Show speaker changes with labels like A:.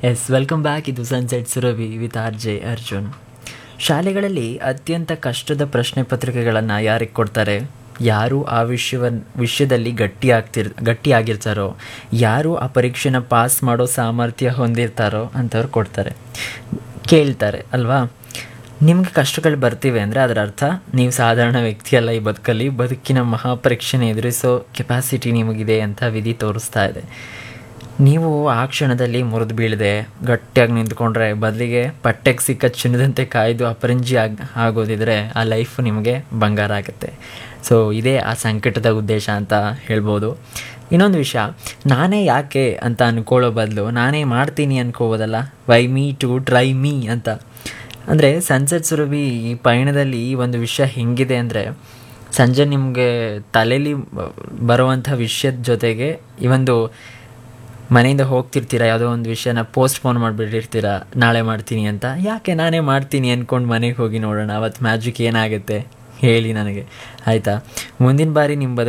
A: S welcome back ಇದು sunset Surabhi with R J Arjun ಶಾಲೆಗಳಲ್ಲಿ ಅತ್ಯಂತ ಕಷ್ಟದ ಪ್ರಶ್ನೆ ಪತ್ರಿಕೆಗಳನ್ನು ಯಾರಿಗೆ ಕೊಡ್ತಾರೆ ಯಾರು ಆ ವಿಷಯವ ವಿಷಯದಲ್ಲಿ ಗಟ್ಟಿ ಆಗ್ತಿರ್ ಗಟ್ಟಿಯಾಗಿರ್ತಾರೋ ಯಾರು ಆ ಪರೀಕ್ಷೆನ ಪಾಸ್ ಮಾಡೋ ಸಾಮರ್ಥ್ಯ ಹೊಂದಿರ್ತಾರೋ ಅಂಥವ್ರು ಕೊಡ್ತಾರೆ ಕೇಳ್ತಾರೆ ಅಲ್ವಾ ನಿಮ್ಗೆ ಕಷ್ಟಗಳು ಬರ್ತಿವೆ ಅಂದರೆ ಅದರ ಅರ್ಥ ನೀವು ಸಾಧಾರಣ ವ್ಯಕ್ತಿಯಲ್ಲ ಈ ಬದುಕಲ್ಲಿ ಬದುಕಿನ ಮಹಾಪರೀಕ್ಷೆನ ಎದುರಿಸೋ ಕೆಪಾಸಿಟಿ ನಿಮಗಿದೆ ಅಂತ ವಿಧಿ ತೋರಿಸ್ತಾ ಇದೆ ನೀವು ಆ ಕ್ಷಣದಲ್ಲಿ ಮುರಿದು ಬೀಳದೆ ಗಟ್ಟಿಯಾಗಿ ನಿಂತ್ಕೊಂಡ್ರೆ ಬದಲಿಗೆ ಪಟ್ಟೆಗೆ ಸಿಕ್ಕ ಚಿನ್ನದಂತೆ ಕಾಯ್ದು ಅಪರಂಜಿ ಆಗ್ ಆಗೋದಿದ್ರೆ ಆ ಲೈಫ್ ನಿಮಗೆ ಬಂಗಾರ ಆಗುತ್ತೆ ಸೊ ಇದೇ ಆ ಸಂಕಟದ ಉದ್ದೇಶ ಅಂತ ಹೇಳ್ಬೋದು ಇನ್ನೊಂದು ವಿಷಯ ನಾನೇ ಯಾಕೆ ಅಂತ ಅನ್ಕೊಳ್ಳೋ ಬದಲು ನಾನೇ ಮಾಡ್ತೀನಿ ಅನ್ಕೋಬೋದಲ್ಲ why me to try me ಅಂತ ಅಂದರೆ ಸನ್ಸೆಟ್ ಸುರಭಿ ಈ ಪಯಣದಲ್ಲಿ ಈ ಒಂದು ವಿಷಯ ಹೆಂಗಿದೆ ಅಂದರೆ ಸಂಜೆ ನಿಮಗೆ ತಲೆಯಲ್ಲಿ ಬರುವಂಥ ವಿಷಯದ ಜೊತೆಗೆ ಈ ಒಂದು ಮನೆಯಿಂದ ಹೋಗ್ತಿರ್ತೀರ ಯಾವುದೋ ಒಂದು ವಿಷಯನ ಪೋಸ್ಟ್ಪೋನ್ ಮಾಡಿಬಿಟ್ಟಿರ್ತೀರ ನಾಳೆ ಮಾಡ್ತೀನಿ ಅಂತ ಯಾಕೆ ನಾನೇ ಮಾಡ್ತೀನಿ ಅಂದ್ಕೊಂಡು ಮನೆಗೆ ಹೋಗಿ ನೋಡೋಣ ಅವತ್ತು ಮ್ಯಾಜಿಕ್ ಏನಾಗುತ್ತೆ ಹೇಳಿ ನನಗೆ ಆಯಿತಾ ಮುಂದಿನ ಬಾರಿ ನಿಮ್ಮ